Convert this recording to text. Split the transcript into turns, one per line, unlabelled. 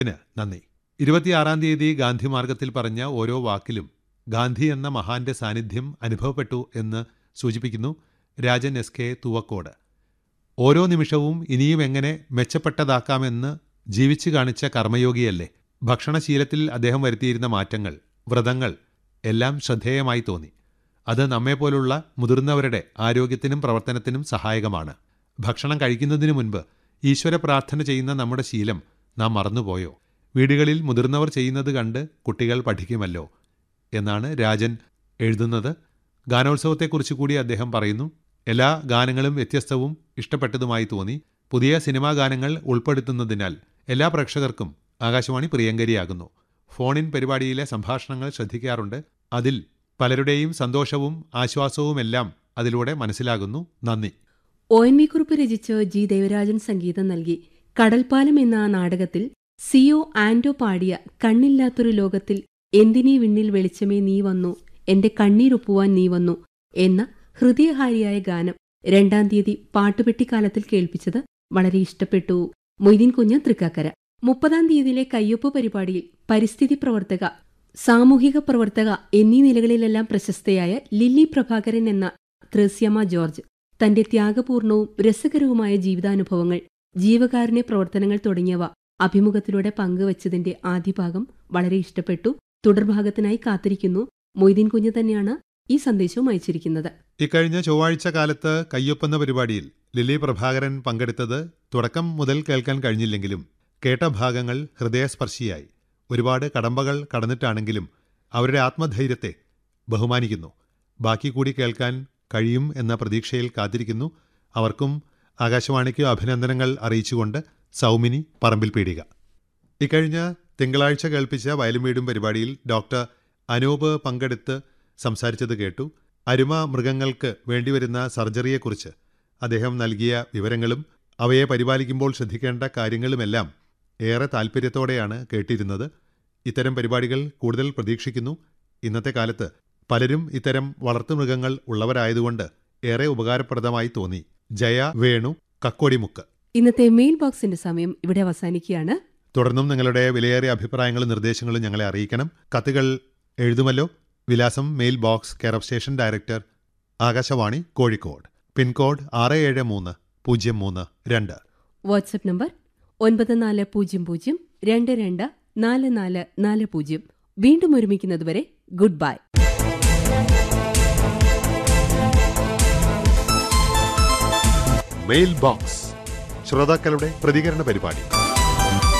ന് നന്ദി ഇരുപത്തിയാറാം തീയതി ഗാന്ധി മാർഗത്തിൽ പറഞ്ഞ ഓരോ വാക്കിലും ഗാന്ധി എന്ന മഹാന്റെ സാന്നിധ്യം അനുഭവപ്പെട്ടു എന്ന് സൂചിപ്പിക്കുന്നു രാജൻ എസ് കെ തുവക്കോട് ഓരോ നിമിഷവും ഇനിയും എങ്ങനെ മെച്ചപ്പെട്ടതാക്കാമെന്ന് ജീവിച്ചു കാണിച്ച കർമ്മയോഗിയല്ലേ ഭക്ഷണശീലത്തിൽ അദ്ദേഹം വരുത്തിയിരുന്ന മാറ്റങ്ങൾ വ്രതങ്ങൾ എല്ലാം ശ്രദ്ധേയമായി തോന്നി അത് നമ്മെപ്പോലുള്ള മുതിർന്നവരുടെ ആരോഗ്യത്തിനും പ്രവർത്തനത്തിനും സഹായകമാണ് ഭക്ഷണം കഴിക്കുന്നതിനു മുൻപ് ഈശ്വര പ്രാർത്ഥന ചെയ്യുന്ന നമ്മുടെ ശീലം നാം മറന്നുപോയോ വീടുകളിൽ മുതിർന്നവർ ചെയ്യുന്നത് കണ്ട് കുട്ടികൾ പഠിക്കുമല്ലോ എന്നാണ് രാജൻ എഴുതുന്നത് ഗാനോത്സവത്തെക്കുറിച്ച് കൂടി അദ്ദേഹം പറയുന്നു എല്ലാ ഗാനങ്ങളും വ്യത്യസ്തവും ഇഷ്ടപ്പെട്ടതുമായി തോന്നി പുതിയ സിനിമാ ഗാനങ്ങൾ ഉൾപ്പെടുത്തുന്നതിനാൽ എല്ലാ പ്രേക്ഷകർക്കും ആകാശവാണി പ്രിയങ്കരിയാകുന്നു ഫോണിൻ പരിപാടിയിലെ സംഭാഷണങ്ങൾ ശ്രദ്ധിക്കാറുണ്ട് അതിൽ പലരുടെയും സന്തോഷവും ആശ്വാസവുമെല്ലാം അതിലൂടെ മനസ്സിലാകുന്നു നന്ദി
ഒ എൻ വി കുറിപ്പ് രചിച്ച് ജി ദേവരാജൻ സംഗീതം നൽകി കടൽപ്പാലം എന്ന ആ നാടകത്തിൽ സിഒ ആൻഡോ പാടിയ കണ്ണില്ലാത്തൊരു ലോകത്തിൽ എന്തിനീ വിണ്ണിൽ വെളിച്ചമേ നീ വന്നു എന്റെ കണ്ണീരൊപ്പുവാൻ നീ വന്നു എന്ന ഹൃദയഹാരിയായ ഗാനം രണ്ടാം തീയതി പാട്ടുപെട്ടിക്കാലത്തിൽ കേൾപ്പിച്ചത് വളരെ ഇഷ്ടപ്പെട്ടു മൊയ്തീൻ കുഞ്ഞ് തൃക്കാക്കര മുപ്പതാം തീയതിയിലെ കയ്യൊപ്പ് പരിപാടിയിൽ പരിസ്ഥിതി പ്രവർത്തക സാമൂഹിക പ്രവർത്തക എന്നീ നിലകളിലെല്ലാം പ്രശസ്തയായ ലില്ലി പ്രഭാകരൻ എന്ന ത്രേസ്യമ്മ ജോർജ് തന്റെ ത്യാഗപൂർണവും രസകരവുമായ ജീവിതാനുഭവങ്ങൾ ജീവകാരുണ്യ പ്രവർത്തനങ്ങൾ തുടങ്ങിയവ അഭിമുഖത്തിലൂടെ പങ്കുവച്ചതിന്റെ ആദ്യ ഭാഗം വളരെ ഇഷ്ടപ്പെട്ടു തുടർഭാഗത്തിനായി കാത്തിരിക്കുന്നു മൊയ്തീൻ കുഞ്ഞ് തന്നെയാണ് ഈ സന്ദേശവും അയച്ചിരിക്കുന്നത്
ഇക്കഴിഞ്ഞ ചൊവ്വാഴ്ച കാലത്ത് കയ്യൊപ്പെന്ന പരിപാടിയിൽ ലില്ലി പ്രഭാകരൻ പങ്കെടുത്തത് തുടക്കം മുതൽ കേൾക്കാൻ കഴിഞ്ഞില്ലെങ്കിലും കേട്ട ഭാഗങ്ങൾ ഹൃദയസ്പർശിയായി ഒരുപാട് കടമ്പകൾ കടന്നിട്ടാണെങ്കിലും അവരുടെ ആത്മധൈര്യത്തെ ബഹുമാനിക്കുന്നു ബാക്കി കൂടി കേൾക്കാൻ കഴിയും എന്ന പ്രതീക്ഷയിൽ കാത്തിരിക്കുന്നു അവർക്കും ആകാശവാണിക്ക് അഭിനന്ദനങ്ങൾ അറിയിച്ചുകൊണ്ട് സൗമിനി പറമ്പിൽ പീടിക ഇക്കഴിഞ്ഞ തിങ്കളാഴ്ച കേൾപ്പിച്ച വയലും വീടും പരിപാടിയിൽ ഡോക്ടർ അനൂപ് പങ്കെടുത്ത് സംസാരിച്ചത് കേട്ടു അരുമ മൃഗങ്ങൾക്ക് വേണ്ടിവരുന്ന സർജറിയെക്കുറിച്ച് അദ്ദേഹം നൽകിയ വിവരങ്ങളും അവയെ പരിപാലിക്കുമ്പോൾ ശ്രദ്ധിക്കേണ്ട കാര്യങ്ങളുമെല്ലാം ഏറെ താൽപ്പര്യത്തോടെയാണ് കേട്ടിരുന്നത് ഇത്തരം പരിപാടികൾ കൂടുതൽ പ്രതീക്ഷിക്കുന്നു ഇന്നത്തെ കാലത്ത് പലരും ഇത്തരം വളർത്തുമൃഗങ്ങൾ ഉള്ളവരായതുകൊണ്ട് ഏറെ ഉപകാരപ്രദമായി തോന്നി ജയ വേണു കക്കോടിമുക്ക്
ഇന്നത്തെ മെയിൽ ബോക്സിന്റെ സമയം ഇവിടെ അവസാനിക്കുകയാണ്
തുടർന്നും നിങ്ങളുടെ വിലയേറിയ അഭിപ്രായങ്ങളും നിർദ്ദേശങ്ങളും ഞങ്ങളെ അറിയിക്കണം കത്തുകൾ എഴുതുമല്ലോ വിലാസം mail box care of station director Akashvani Kozhikode pin code ആറ് ഏഴ് മൂന്ന് പൂജ്യം മൂന്ന് രണ്ട്
വാട്സപ്പ് നമ്പർ ഒൻപത് നാല് പൂജ്യം പൂജ്യം രണ്ട് രണ്ട് നാല് നാല് നാല് പൂജ്യം വീണ്ടും ഒരുമിക്കുന്നതുവരെ ഗുഡ് ബൈ
മെയിൽ ബോക്സ് ശ്രോതാക്കളുടെ പ്രതികരണ പരിപാടി